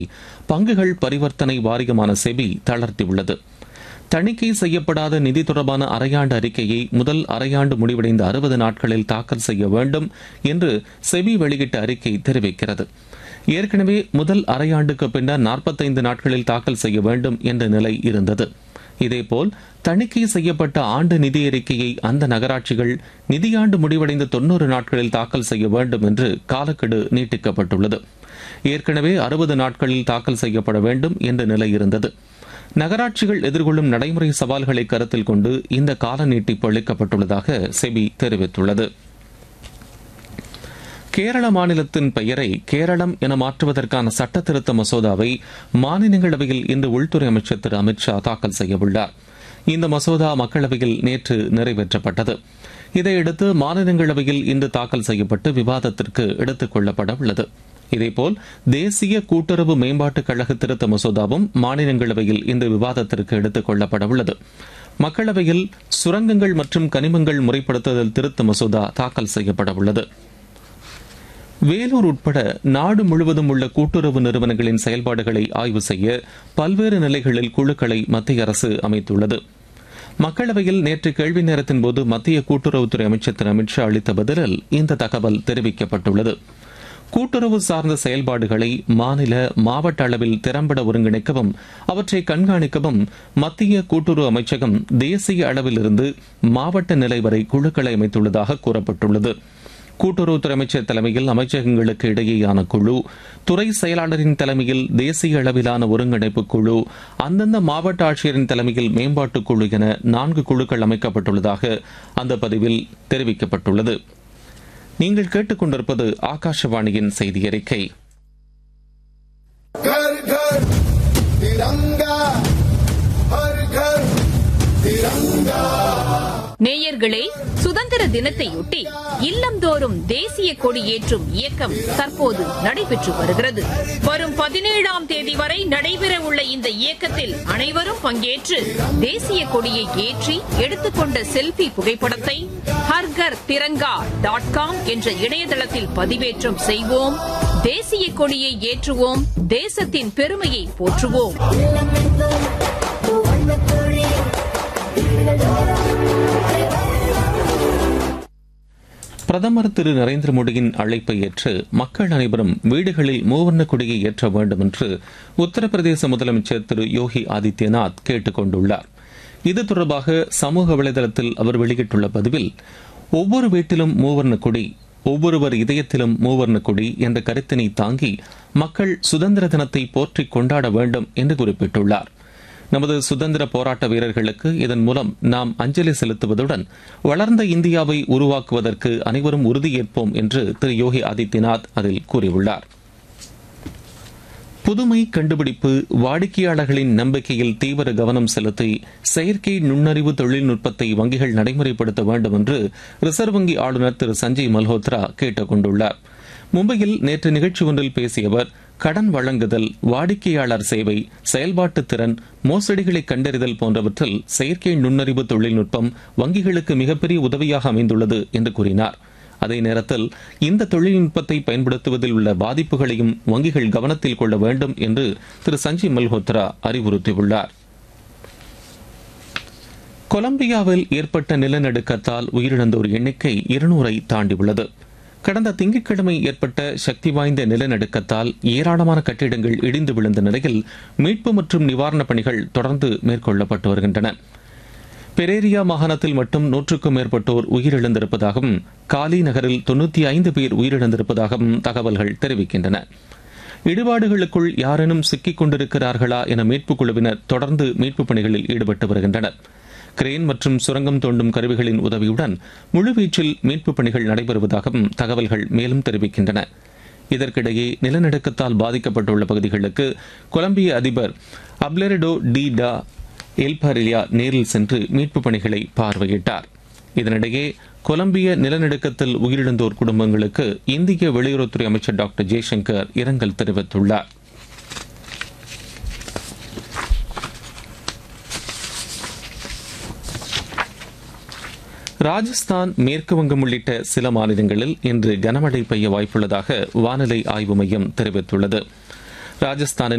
பங்குகள் பரிவர்த்தனை வாரியமான செபி தளர்த்தியுள்ளது தணிக்கை செய்யப்படாத நிதி தொடர்பான அரையாண்டு அறிக்கையை முதல் அரையாண்டு முடிவடைந்த அறுபது நாட்களில் தாக்கல் செய்ய வேண்டும் என்று செபி வெளியிட்ட அறிக்கை தெரிவிக்கிறது ஏற்கனவே முதல் அரையாண்டுக்கு பின்னர் நாற்பத்தைந்து நாட்களில் தாக்கல் செய்ய வேண்டும் என்ற நிலை இருந்தது இதேபோல் தணிக்கை செய்யப்பட்ட ஆண்டு நிதி அறிக்கையை அந்த நகராட்சிகள் நிதியாண்டு முடிவடைந்த தொன்னூறு நாட்களில் தாக்கல் செய்ய வேண்டும் என்று காலக்கெடு நீட்டிக்கப்பட்டுள்ளது ஏற்கனவே அறுபது நாட்களில் தாக்கல் செய்யப்பட வேண்டும் என்ற நிலை இருந்தது நகராட்சிகள் எதிர்கொள்ளும் நடைமுறை சவால்களை கருத்தில் கொண்டு இந்த கால நீட்டிப்பு அளிக்கப்பட்டுள்ளதாக செபி தெரிவித்துள்ளது கேரள மாநிலத்தின் பெயரை கேரளம் என மாற்றுவதற்கான சட்ட திருத்த மசோதாவை மாநிலங்களவையில் இன்று உள்துறை அமைச்சர் திரு அமித்ஷா தாக்கல் செய்யவுள்ளார் இந்த மசோதா மக்களவையில் நேற்று நிறைவேற்றப்பட்டது இதையடுத்து மாநிலங்களவையில் இன்று தாக்கல் செய்யப்பட்டு விவாதத்திற்கு எடுத்துக் கொள்ளப்பட உள்ளது இதேபோல் தேசிய கூட்டுறவு மேம்பாட்டுக் கழக திருத்த மசோதாவும் மாநிலங்களவையில் இன்று விவாதத்திற்கு எடுத்துக் கொள்ளப்பட உள்ளது மக்களவையில் சுரங்கங்கள் மற்றும் கனிமங்கள் முறைப்படுத்துதல் திருத்த மசோதா தாக்கல் செய்யப்பட உள்ளது வேலூர் உட்பட நாடு முழுவதும் உள்ள கூட்டுறவு நிறுவனங்களின் செயல்பாடுகளை ஆய்வு செய்ய பல்வேறு நிலைகளில் குழுக்களை மத்திய அரசு அமைத்துள்ளது மக்களவையில் நேற்று கேள்வி நேரத்தின் போது மத்திய கூட்டுறவுத்துறை அமைச்சர் திரு அமித்ஷா அளித்த பதிலில் இந்த தகவல் தெரிவிக்கப்பட்டுள்ளது கூட்டுறவு சார்ந்த செயல்பாடுகளை மாநில மாவட்ட அளவில் திறம்பட ஒருங்கிணைக்கவும் அவற்றை கண்காணிக்கவும் மத்திய கூட்டுறவு அமைச்சகம் தேசிய அளவிலிருந்து மாவட்ட நிலை வரை குழுக்களை அமைத்துள்ளதாக கூறப்பட்டுள்ளது கூட்டுறவுத்துறை அமைச்சர் தலைமையில் அமைச்சகங்களுக்கு இடையேயான குழு துறை செயலாளரின் தலைமையில் தேசிய அளவிலான ஒருங்கிணைப்பு குழு அந்தந்த மாவட்ட ஆட்சியரின் தலைமையில் மேம்பாட்டுக் குழு என நான்கு குழுக்கள் அமைக்கப்பட்டுள்ளதாக அந்த பதிவில் தெரிவிக்கப்பட்டுள்ளது நீங்கள் கேட்டுக்கொண்டிருப்பது ஆகாஷவாணியின் செய்தி அறிக்கை घर घर तिरंगा हर घर तिरंगा நேயர்களே சுதந்திர தினத்தையொட்டி இல்லந்தோறும் தேசிய கொடி ஏற்றும் இயக்கம் தற்போது நடைபெற்று வருகிறது வரும் பதினேழாம் தேதி வரை நடைபெற உள்ள இந்த இயக்கத்தில் அனைவரும் பங்கேற்று தேசிய கொடியை ஏற்றி எடுத்துக்கொண்ட செல்பி புகைப்படத்தை ஹர்கர் திரங்கா டாட் காம் என்ற இணையதளத்தில் பதிவேற்றம் செய்வோம் தேசிய கொடியை ஏற்றுவோம் தேசத்தின் பெருமையை போற்றுவோம் பிரதமர் திரு நரேந்திர மோடியின் அழைப்பை ஏற்று மக்கள் அனைவரும் வீடுகளில் மூவர்ண கொடியை ஏற்ற வேண்டும் என்று உத்தரப்பிரதேச முதலமைச்சர் திரு யோகி ஆதித்யநாத் கேட்டுக் கொண்டுள்ளார் இது தொடர்பாக சமூக வலைதளத்தில் அவர் வெளியிட்டுள்ள பதிவில் ஒவ்வொரு வீட்டிலும் மூவர்ண கொடி ஒவ்வொருவர் இதயத்திலும் மூவர்ண கொடி என்ற கருத்தினை தாங்கி மக்கள் சுதந்திர தினத்தை போற்றிக் கொண்டாட வேண்டும் என்று குறிப்பிட்டுள்ளார் நமது சுதந்திர போராட்ட வீரர்களுக்கு இதன் மூலம் நாம் அஞ்சலி செலுத்துவதுடன் வளர்ந்த இந்தியாவை உருவாக்குவதற்கு அனைவரும் உறுதியேற்போம் என்று திரு யோகி ஆதித்யநாத் அதில் கூறியுள்ளார் புதுமை கண்டுபிடிப்பு வாடிக்கையாளர்களின் நம்பிக்கையில் தீவிர கவனம் செலுத்தி செயற்கை நுண்ணறிவு தொழில்நுட்பத்தை வங்கிகள் நடைமுறைப்படுத்த வேண்டும் என்று ரிசர்வ் வங்கி ஆளுநர் திரு சஞ்சய் மல்ஹோத்ரா கேட்டுக் கொண்டுள்ளார் மும்பையில் நேற்று நிகழ்ச்சி ஒன்றில் பேசிய அவர் கடன் வழங்குதல் வாடிக்கையாளர் சேவை செயல்பாட்டு திறன் மோசடிகளை கண்டறிதல் போன்றவற்றில் செயற்கை நுண்ணறிவு தொழில்நுட்பம் வங்கிகளுக்கு மிகப்பெரிய உதவியாக அமைந்துள்ளது என்று கூறினார் அதே நேரத்தில் இந்த தொழில்நுட்பத்தை பயன்படுத்துவதில் உள்ள பாதிப்புகளையும் வங்கிகள் கவனத்தில் கொள்ள வேண்டும் என்று திரு சஞ்சய் மல்ஹோத்ரா அறிவுறுத்தியுள்ளார் கொலம்பியாவில் ஏற்பட்ட நிலநடுக்கத்தால் உயிரிழந்தோர் எண்ணிக்கை இருநூறை தாண்டியுள்ளது கடந்த திங்கட்கிழமை ஏற்பட்ட சக்தி வாய்ந்த நிலநடுக்கத்தால் ஏராளமான கட்டிடங்கள் இடிந்து விழுந்த நிலையில் மீட்பு மற்றும் நிவாரணப் பணிகள் தொடர்ந்து மேற்கொள்ளப்பட்டு வருகின்றன பெரேரியா மாகாணத்தில் மட்டும் நூற்றுக்கும் மேற்பட்டோர் உயிரிழந்திருப்பதாகவும் காலி நகரில் தொண்ணூத்தி ஐந்து பேர் உயிரிழந்திருப்பதாகவும் தகவல்கள் தெரிவிக்கின்றன இடிபாடுகளுக்குள் யாரேனும் சிக்கிக் கொண்டிருக்கிறார்களா என மீட்புக் குழுவினர் தொடர்ந்து மீட்புப் பணிகளில் ஈடுபட்டு வருகின்றனர் கிரேன் மற்றும் சுரங்கம் தோண்டும் கருவிகளின் உதவியுடன் முழுவீச்சில் மீட்புப் பணிகள் நடைபெறுவதாகவும் தகவல்கள் மேலும் தெரிவிக்கின்றன இதற்கிடையே நிலநடுக்கத்தால் பாதிக்கப்பட்டுள்ள பகுதிகளுக்கு கொலம்பிய அதிபர் அப்லெரடோ டி டா எல்பரிலியா நேரில் சென்று மீட்புப் பணிகளை பார்வையிட்டார் இதனிடையே கொலம்பிய நிலநடுக்கத்தில் உயிரிழந்தோர் குடும்பங்களுக்கு இந்திய வெளியுறவுத்துறை அமைச்சர் டாக்டர் ஜெய்சங்கர் இரங்கல் தெரிவித்துள்ளார் ராஜஸ்தான் மேற்கு வங்கம் உள்ளிட்ட சில மாநிலங்களில் இன்று கனமழை பெய்ய வாய்ப்புள்ளதாக வானிலை ஆய்வு மையம் தெரிவித்துள்ளது ராஜஸ்தானின்